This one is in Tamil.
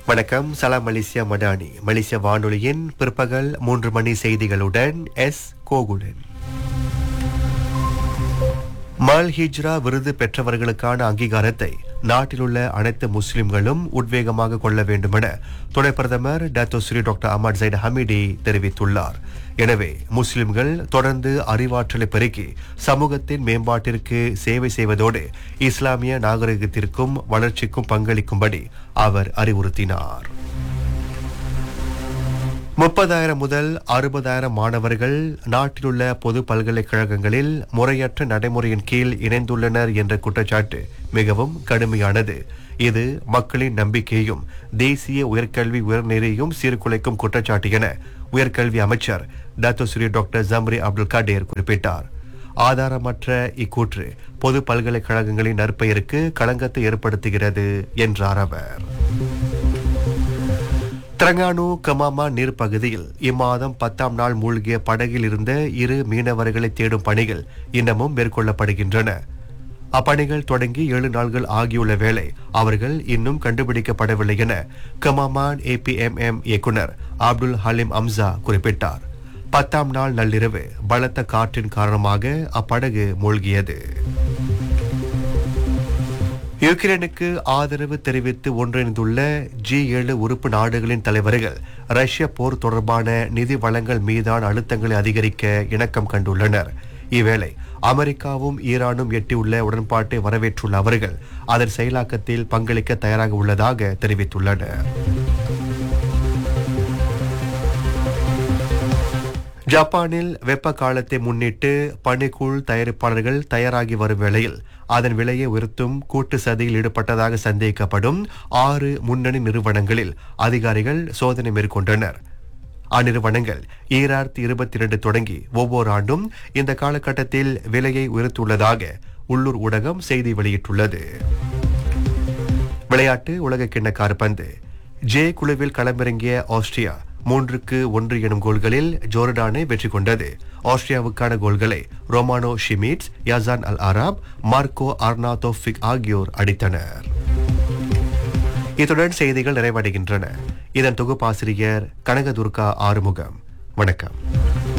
வணக்கம் சலாம் மலேசியா மடானி மலேசிய வானொலியின் பிற்பகல் மூன்று மணி செய்திகளுடன் எஸ் கோகுலன் மல் ஹிஜ்ரா விருது பெற்றவர்களுக்கான அங்கீகாரத்தை நாட்டிலுள்ள அனைத்து முஸ்லிம்களும் உத்வேகமாக கொள்ள வேண்டுமென துணை பிரதமர் doctor Sri doctor Ahmad Zahid Hamidi தெரிவித்துள்ளார் எனவே முஸ்லிம்கள் தொடர்ந்து அறிவாற்றலை பெருக்கி சமூகத்தின் மேம்பாட்டிற்கு சேவை செய்வதோடு இஸ்லாமிய நாகரிகத்திற்கும் வளர்ச்சிக்கும் பங்களிக்கும்படி அவர் அறிவுறுத்தினார் முப்பதாயிரம் முதல் அறுபதாயிரம் மாணவர்கள் நாட்டிலுள்ள பொது பல்கலைக்கழகங்களில் முறையற்ற நடைமுறையின் கீழ் இணைந்துள்ளனர் என்ற குற்றச்சாட்டு மிகவும் கடுமையானது இது மக்களின் நம்பிக்கையும் தேசிய உயர்கல்வி உயர்நெறியும் சீர்குலைக்கும் குற்றச்சாட்டு என உயர்கல்வி அமைச்சர் doctor Sri doctor Zambry Abdul Kadir குறிப்பிட்டார் ஆதாரமற்ற இக்கூற்று பொது பல்கலைக்கழகங்களின் நற்பெயருக்கு களங்கத்தை ஏற்படுத்துகிறது என்றார் அவர் திரங்கானு கமாமா நீர்ப்பகுதியில் இம்மாதம் பத்தாம் நாள் மூழ்கிய படகில் இருந்த இரு மீனவர்களை தேடும் பணிகள் இன்னமும் மேற்கொள்ளப்படுகின்றன அப்பணிகள் தொடங்கி ஏழு நாள்கள் ஆகியுள்ள வேளை அவர்கள் இன்னும் கண்டுபிடிக்கப்படவில்லை என கமாமான் ஏபிஎம்எம் இயக்குனர் அப்துல் ஹலீம் அம்சா குறிப்பிட்டார் பத்தாம் நாள் நள்ளிரவு பலத்த காற்றின் காரணமாக அப்படகு மூழ்கியது யுக்ரைனுக்கு ஆதரவு தெரிவித்து ஒன்றிணைந்துள்ள ஜி ஏழு உறுப்பு நாடுகளின் தலைவர்கள் ரஷ்ய போர் தொடர்பான நிதி வளங்கள் மீதான அழுத்தங்களை அதிகரிக்க இணக்கம் கண்டுள்ளனர் இவ்வேளை அமெரிக்காவும் ஈரானும் எட்டியுள்ள உடன்பாட்டை வரவேற்றுள்ள அவர்கள் அதன் செயலாக்கத்தில் பங்களிக்க தயாராக உள்ளதாக தெரிவித்துள்ளனர் ஜப்பானில் வெப்ப காலத்தை முன்னிட்டு பனிக்கூழ் தயாரிப்பாளர்கள் தயாராகி வரும் வேளையில் அதன் விலையை உயர்த்தும் கூட்டு சதியில் ஈடுபட்டதாக சந்தேகிக்கப்படும் ஆறு முன்னணி நிறுவனங்களில் அதிகாரிகள் சோதனை மேற்கொண்டனர் அந்நிறுவனங்கள் ஈராயிரத்தி இருபத்தி இரண்டு தொடங்கி ஒவ்வொரு ஆண்டும் இந்த காலகட்டத்தில் விலையை உயர்த்தியுள்ளதாக உள்ளூர் ஊடகம் செய்தி வெளியிட்டுள்ளது விளையாட்டு உலக கிண்ண காற்பந்து ஜே குழுவில் களமிறங்கிய ஆஸ்திரியா மூன்றுக்கு ஒன்று எனும் கோல்களில் ஜோர்டானை வெற்றி கொண்டது ஆஸ்திரியாவுக்கான கோல்களை ரொமானோ ஷிமிட்ஸ் யசான் அல் அராப் மார்க்கோ அர்னாதோஃபிக் ஆகியோர் அடித்தனர் இத்துடன் செய்திகள் நிறைவடைகின்றன இதன் தொகுப்பாசிரியர் கனகதுர்கா ஆறுமுகம் வணக்கம்